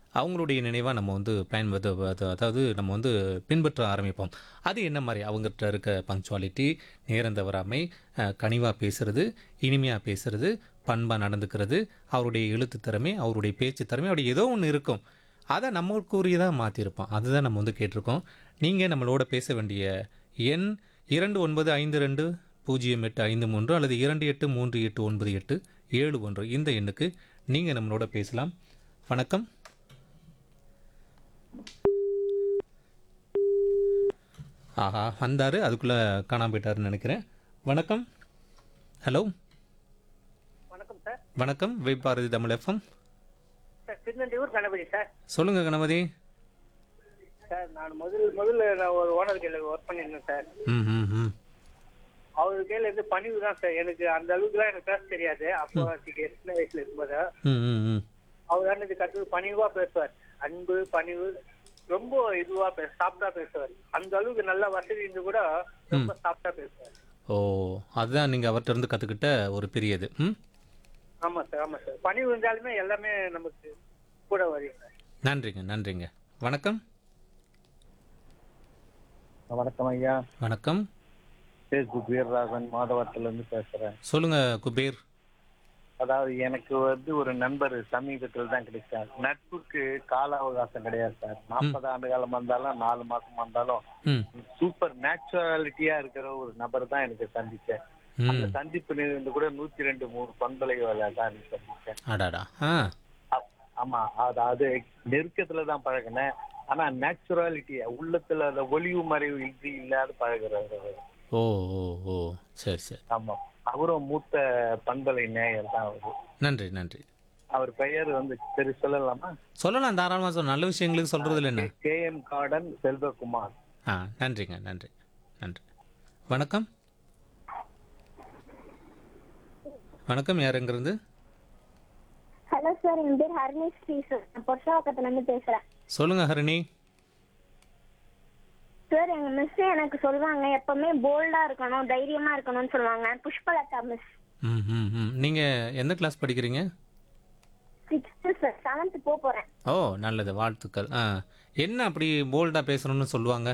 அவங்களுடைய நினைவாக நம்ம வந்து பயன்படுத்த அது- அதாவது நம்ம வந்து பின்பற்ற ஆரம்பிப்போம் அது என்ன மாதிரி அவங்ககிட்ட இருக்க பங்க்சுவாலிட்டி நேரம் தவறாமை கனிவாக பேசுறது இனிமையாக பேசுறது பண்பாக நடந்துக்கிறது அவருடைய எழுத்து திறமை அவருடைய பேச்சு திறமை அப்படி ஏதோ ஒன்று இருக்கும் அதை நம்மளுக்குரியதாக மாற்றிருப்போம் அதுதான் நம்ம வந்து கேட்டிருக்கோம் நீங்கள் நம்மளோட பேச வேண்டிய எண் இரண்டு ஒன்பது ஐந்து ரெண்டு பூஜ்ஜியம் எட்டு ஐந்து மூன்று அல்லது இரண்டு எட்டு மூன்று எட்டு ஒன்பது எட்டு ஏழு ஒன்று இந்த எண்ணுக்கு நீங்கள் நம்மளோட பேசலாம் வணக்கம் ஆஹா வந்தார் அதுக்குள்ளே காணாம போயிட்டாருன்னு நினைக்கிறேன் வணக்கம் ஹலோ வணக்கம் சார் வணக்கம் web Bharathi Tamil FM sir Tirunelvelur Ganapathi sir சொல்லுங்கள் கணபதி சார் நான் முதல் முதல்ல நான் ஒரு ஓனர் கையில் ஒர்க் பண்ணியிருந்தேன் சார் ம் ம் ம் அவர் கையில் இருந்து பணிவு தான் சார் எனக்கு அந்த அளவுக்குலாம் எனக்கு பேச தெரியாது அப்போ சின்ன வயசுல இருக்கும்போது ம் ம் ம் அவர் தான் இது கற்று பணிவா பேசுவார் அன்பு பணிவு ரொம்ப இதுவா பேச சாப்பிட்டா பேசுவார் அந்த அளவுக்கு நல்ல வசதி இருந்து கூட ரொம்ப சாப்பிட்டா பேசுவார் ஓ அதுதான் நீங்கள் அவர்கிட்ட இருந்து கற்றுக்கிட்ட ஒரு பெரியது ம் ஆமா சார் ஆமா சார் பணிவு இருந்தாலுமே எல்லாமே நமக்கு கூட வரும் சார் நன்றிங்க நன்றிங்க வணக்கம் வணக்கம் ஐயா வணக்கம் ஃபேஸ்புக் வீரராகவன் மாதவரத்துலேருந்து பேசுகிறேன் சொல்லுங்கள் குபேர் அதாவது எனக்கு வந்து ஒரு நண்பர் சமீபத்தில் தான் கிடைச்சார் நட்புக்கு கால அவகாசம் கிடையாது சார் நாற்பது ஆண்டு காலம் வந்தாலும் நாலு மாசம் வந்தாலும் ம் சூப்பர் நேச்சுராலிட்டியா இருக்கிற ஒரு நபர் தான் எனக்கு சந்திச்சேன் அந்த ம் சந்திப்பு இருந்து கூட நூத்தி ரெண்டு மூணு பண்பலை வேலை தான் எனக்கு சந்திச்சேன் அடாடா ஆ அப்- ஆமா அதாவது நெருக்கத்துல தான் பழகினேன் ஆனா நேச்சுராலிட்டி உள்ளத்துல அந்த ஒளிவு மறைவு இது இல்லாத பழகுறவர் அவர். ஓ ஓ ஓ சரி சரி ஆமா அவரும் மூத்த பண்பலை நேயர் தான் அவரு நன்றி நன்றி அவர் பெயர் வந்து சரி சொல்லலாமா சொல்லலாம் தாராளமாக சொல்ல நல்ல விஷயங்களுக்கு சொல்கிறதுல என்ன கே எம் கார்டன் செல்வகுமார் ஆ நன்றிங்க நன்றி நன்றி வணக்கம் வணக்கம் யாருங்கிறது ஹலோ சார் என் பேர் ஹரிணி ஸ்ரீ சார் நான் பொருஷாவக்கத்துல இருந்து பேசுறேன் சொல்லுங்க ஹரிணி சார் எங்க மிஸ் எனக்கு சொல்லுவாங்க எப்பவுமே போல்டா இருக்கணும் தைரியமா இருக்கணும்னு சொல்லுவாங்க புஷ்பலதா மிஸ் ம் ம் ம் நீங்கள் எந்த கிளாஸ் படிக்கிறீங்க சிக்ஸ்த்து சார் செவன்த் போக போறேன் ஓ நல்லது வாழ்த்துக்கள் ஆ என்ன அப்படி போல்டாக பேசணும்னு சொல்லுவாங்க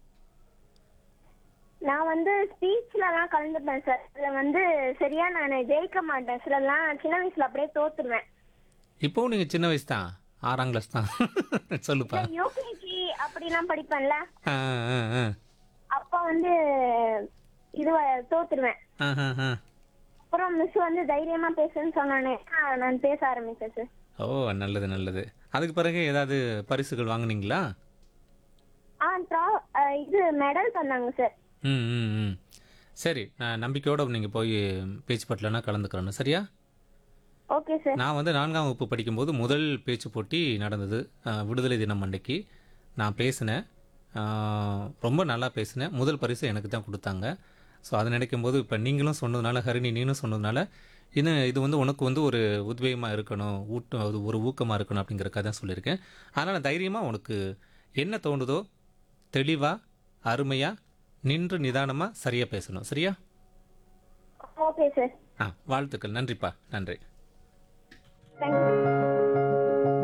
நான் வந்து ஸ்பீச்லலாம் கலந்துப்பேன் சார் அதுல வந்து சரியா நான் ஜெயிக்க மாட்டேன் சிலலாம் சின்ன வயசுல அப்படியே தோத்துருவேன் இப்போவும் நீங்கள் சின்ன வயசு தான் ஆறாம் கிளாஸ் தான் சொல்லுப்பா யூகேஜி அப்படிலாம் படிப்பேன்ல ஆ ஆ ஆ அப்ப வந்து இது தோத்துருவேன் ஆ ஆ ஆ அப்புறம் மிஸ் வந்து தைரியமா பேசுன்னு சொன்னோன்னே ஆ, நான் பேச ஆரம்பிச்சேன் சார் ஓ நல்லது நல்லது அதுக்கு பிறகு ஏதாவது பரிசுகள் வாங்குனீங்களா ஆ ட்ரா ஆ, இது மெடல் தந்தாங்க சார் ம் ம் ம் சரி நான் நம்பிக்கையோடு நீங்கள் போய் பேச்சு பட்டலன்னா கலந்துக்கிறேன்னு சரியா ஓகே சார் நான் வந்து நான்காம் வகுப்பு படிக்கும்போது முதல் பேச்சு போட்டி நடந்தது அஹ், விடுதலை தினம் அன்னைக்கு நான் பேசினேன் அஹ், ரொம்ப நல்லா பேசினேன் முதல் பரிசு எனக்கு தான் கொடுத்தாங்க ஸோ அதை நினைக்கும் போது இப்போ நீங்களும் சொன்னதுனால ஹரிணி நீனும் சொன்னதுனால இன்னும் இது வந்து உனக்கு வந்து ஒரு உத்வேகமாக இருக்கணும் ஊட்டம் அது ஒரு ஊக்கமாக இருக்கணும் அப்படிங்கிறக்காக தான் சொல்லியிருக்கேன் அதனால் தைரியமாக உனக்கு என்ன தோணுதோ தெளிவாக அருமையாக நின்று நிதானமாக சரியாக பேசணும் சரியா ஓகே சார் ஆ வாழ்த்துக்கள் நன்றிப்பா நன்றி தேங்க்யூ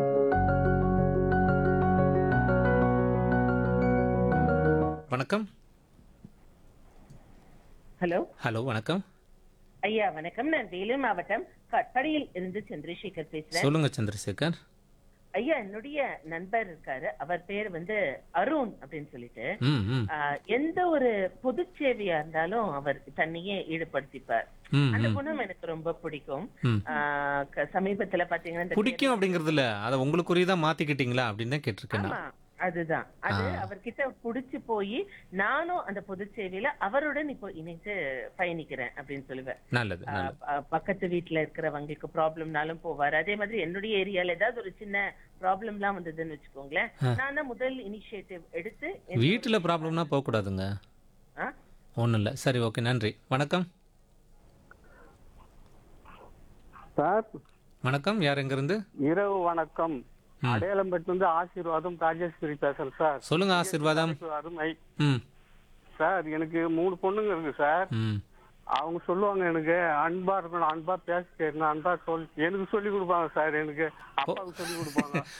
வணக்கம் ஹலோ ஹலோ வணக்கம் ஐயா வணக்கம் நான் வேலூர் மாவட்டம் கட்படியில் இருந்து சந்திரசேகர் பேசுறேன் சொல்லுங்க சந்திரசேகர் ஐயா என்னுடைய நண்பர் இருக்காரு அவர் பேர் வந்து அருண் அப்படின்னு சொல்லிட்டு ம் ம் ஆஹ், எந்த ஒரு பொது சேவையா இருந்தாலும் அவர் தன்னையே ஈடுபடுத்திப்பார் ம் அந்த ம். குணம் எனக்கு ரொம்ப பிடிக்கும் ம். ஆஹ், க- சமீபத்துல பாத்தீங்கன்னா இந்த பிடிக்கும் அப்படிங்கிறது இல்ல அதை உங்களுக்குரியதா மாத்திக்கிட்டீங்களா அப்படின்னு தான் கேட்டிருக்கேன் நான். ஆமா அதுதான் அது ஆ. அவர்கிட்ட புடிச்சு போய் நானும் அந்த பொது சேவையில அவருடன் இப்போ இணைந்து பயணிக்கிறேன் அப்படின்னு சொல்லுவேன் நல்லது ஆ, நல்லது ப- பக்கத்து வீட்ல இருக்கிறவங்களுக்கு ப்ராப்ளம்னாலும் போவார் அதே மாதிரி என்னுடைய ஏரியால ஏதாவது ஒரு சின்ன ப்ராப்ளம்லாம் வந்ததுன்னு வச்சுக்கோங்களேன் நான் தான் முதல் இனிஷியேட்டிவ் எடுத்து என்னோட- வீட்டுல ப்ராப்ளம்னா போக கூடாதுங்க ஆ? ஒண்ணும் இல்ல சரி ஓகே நன்றி வணக்கம் சார் வணக்கம் யார் எங்க இருந்து இரவு வணக்கம் ம். அடையாளம்பட்டு வந்து ஆசீர்வாதம் ராஜேஸ்வரி பேசுறேன் சார் சொல்லுங்க ஆசீர்வாதம் அருமை ம் சார் எனக்கு மூணு பொண்ணுங்க இருக்கு சார் ம் அவங்க சொல்லுவாங்க எனக்கு அன்பா இருக்கணும் அன்பா பேச கேட்கணும் அன்பா சொல் எனக்கு சொல்லி கொடுப்பாங்க சார் எனக்கு அப்பாவுக்கு சொல்லி கொடுப்பாங்க